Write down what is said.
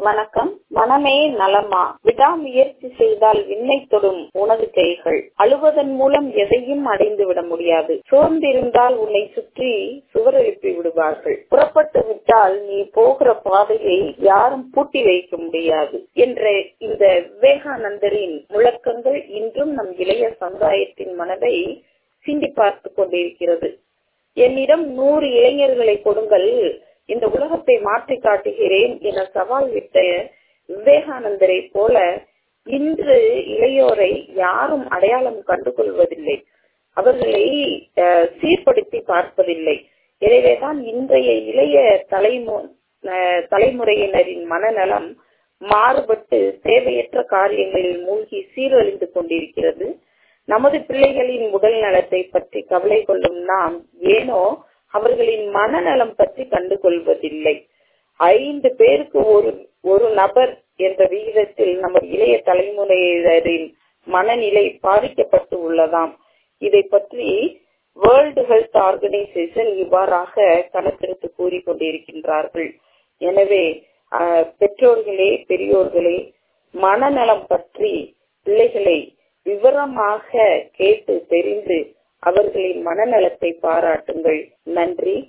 வணக்கம் மனமே நலமா விடாமுயற்சி செய்தால் விண்ணை தொடும் உனது கைகள் அழுவதன் மூலம் எதையும் அடைந்து விட முடியாது சோர்ந்திருந்தால் உன்னை சுற்றி சுவர் எழுப்பி விடுவார்கள் புறப்பட்டு விட்டால் நீ போகிற பாதையை யாரும் பூட்டி வைக்க முடியாது என்ற இந்த விவேகானந்தரின் முழக்கங்கள் இன்றும் நம் இளைய சமுதாயத்தின் மனதை சிந்தி பார்த்து கொண்டிருக்கிறது என்னிடம் நூறு இளைஞர்களை கொடுங்கள் இந்த உலகத்தை மாற்றி காட்டுகிறேன் என சவால் விட்ட விவேகானந்தரை போல இன்று இளையோரை யாரும் அடையாளம் கண்டு கொள்வதில்லை அவர்களை சீர்படுத்தி பார்ப்பதில்லை எனவேதான் இன்றைய இளைய தலைமு தலைமுறையினரின் மனநலம் மாறுபட்டு தேவையற்ற காரியங்களில் மூழ்கி சீரழிந்து கொண்டிருக்கிறது நமது பிள்ளைகளின் உடல் நலத்தை பற்றி கவலை கொள்ளும் நாம் ஏனோ அவர்களின் மனநலம் பற்றி கண்டு கொள்வதில்லை ஐந்து பேருக்கு ஒரு ஒரு நபர் என்ற விகிதத்தில் நமது இளைய தலைமுறையினரின் மனநிலை பாதிக்கப்பட்டு உள்ளதாம் இதை பற்றி வேர்ல்டு ஹெல்த் ஆர்கனைசேஷன் இவ்வாறாக கணக்கெடுத்து கூறிக்கொண்டிருக்கின்றார்கள் எனவே பெற்றோர்களே பெரியோர்களே மனநலம் பற்றி பிள்ளைகளை விவரமாக கேட்டு தெரிந்து அவர்களின் மனநலத்தை பாராட்டுங்கள் நன்றி